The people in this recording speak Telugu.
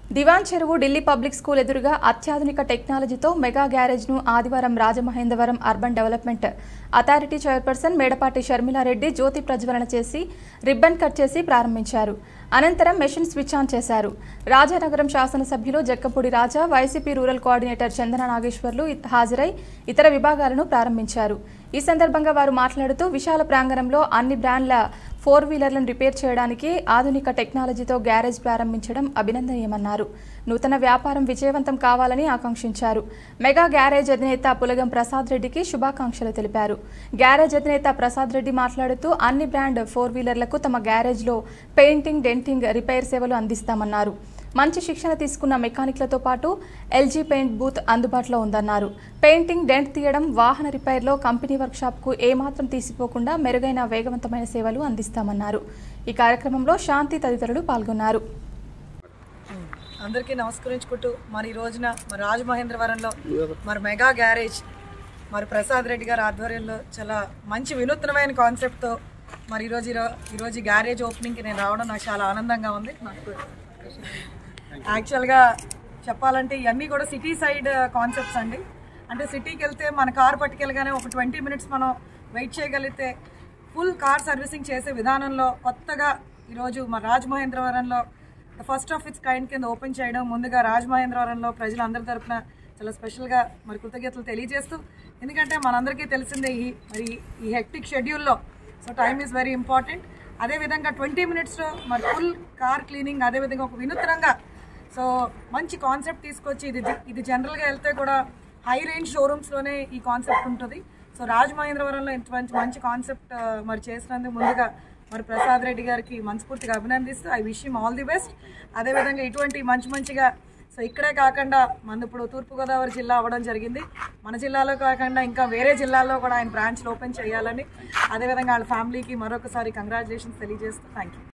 దివాన్ చెరువు ఢిల్లీ పబ్లిక్ స్కూల్ ఎదురుగా అత్యాధునిక టెక్నాలజీతో మెగా గ్యారేజ్ను ఆదివారం Rajamahendravaram urban development authority chairperson Medapati Sharmila Reddy జ్యోతి ప్రజ్వలన చేసి రిబ్బన్ కట్ చేసి ప్రారంభించారు అనంతరం మెషిన్ స్విచ్ ఆన్ చేశారు రాజానగరం శాసనసభ్యులు Jakkampudi Raja YCP rural coordinator Chandana Nageswarlu ఇ- హాజరై ఇతర విభాగాలను ప్రారంభించారు ఈ సందర్భంగా వారు మాట్లాడుతూ విశాల ప్రాంగణంలో అన్ని బ్రాండ్ల ఫోర్ వీలర్లను రిపేర్ చేయడానికి ఆధునిక టెక్నాలజీతో గ్యారేజ్ ప్రారంభించడం అభినందనీయమన్నారు నూతన వ్యాపారం విజయవంతం కావాలని ఆకాంక్షించారు మెగా గ్యారేజ్ అధినేత పులగం ప్రసాద్ రెడ్డికి శుభాకాంక్షలు తెలిపారు గ్యారేజ్ అధినేత ప్రసాద్ రెడ్డి మాట్లాడుతూ అన్ని బ్రాండ్ ఫోర్ వీలర్లకు తమ గ్యారేజ్లో పెయింటింగ్ డెంటింగ్ రిపేర్ సేవలు అందిస్తామన్నారు మంచి శిక్షణ తీసుకున్న మెకానిక్లతో పాటు ఎల్జీ పెయింట్ బూత్ అందుబాటులో ఉందన్నారు పెయింటింగ్ డెంట్ తీయడం వాహన రిపేర్లో కంపెనీ వర్క్షాప్కు ఏమాత్రం తీసిపోకుండా మెరుగైన వేగవంతమైన సేవలు అందిస్తామన్నారు ఈ కార్యక్రమంలో శాంతి తదితరులు పాల్గొన్నారు అందరికీ నమస్కరించుకుంటూ మరి ఈ రోజున మరి రాజమహేంద్రవరంలో మరి మెగా గ్యారేజ్ మరి ప్రసాద్ రెడ్డి గారి ఆధ్వర్యంలో చాలా మంచి వినూత్నమైన కాన్సెప్ట్తో మరి ఈరోజు ఈరో- ఈరోజు ఈ గ్యారేజ్ ఓపెనింగ్కి నేను రావడం నాకు చాలా ఆనందంగా ఉంది నాకు యాక్చువల్గా చెప్పాలంటే ఇవన్నీ కూడా సిటీ సైడ్ కాన్సెప్ట్స్ అండి అంటే సిటీకి వెళ్తే మన కార్ పట్టుకెళ్ళగానే ఒక ట్వంటీ మినిట్స్ మనం వెయిట్ చేయగలిగితే ఫుల్ కార్ సర్వీసింగ్ చేసే విధానంలో కొత్తగా ఈరోజు మన రాజమహేంద్రవరంలో ఫస్ట్ ఆఫ్ ఇట్స్ కైండ్ కింద ఓపెన్ చేయడం ముందుగా రాజమహేంద్రవరంలో ప్రజలందరి తరపున చాలా స్పెషల్గా మరి కృతజ్ఞతలు తెలియజేస్తూ ఎందుకంటే మనందరికీ తెలిసిందే ఈ మరి ఈ హెక్టిక్ షెడ్యూల్లో so time is very important అదేవిధంగా ట్వంటీ మినిట్స్లో మరి ఫుల్ కార్ క్లీనింగ్ అదేవిధంగా ఒక వినూత్నంగా సో మంచి కాన్సెప్ట్ తీసుకొచ్చి ఇది ఇది జనరల్గా వెళ్తే కూడా హై రేంజ్ షోరూమ్స్లోనే ఈ కాన్సెప్ట్ ఉంటుంది సో రాజమహేంద్రవరంలో ఇంత మంచి మంచి కాన్సెప్ట్ మరి చేసినందుకు ముందుగా మరి ప్రసాద్ రెడ్డి గారికి మనస్ఫూర్తిగా అభినందిస్తూ I wish him all the best అదేవిధంగా ఇటువంటి మంచి మంచిగా సో ఇక్కడే కాకుండా మన ఇప్పుడు తూర్పుగోదావరి జిల్లా అవ్వడం జరిగింది మన జిల్లాలో కాకుండా ఇంకా వేరే జిల్లాల్లో కూడా ఆయన బ్రాంచ్లు ఓపెన్ చేయాలని అదేవిధంగా వాళ్ళ ఫ్యామిలీకి మరొకసారి కంగ్రాచులేషన్స్ తెలియజేస్తూ థ్యాంక్ యూ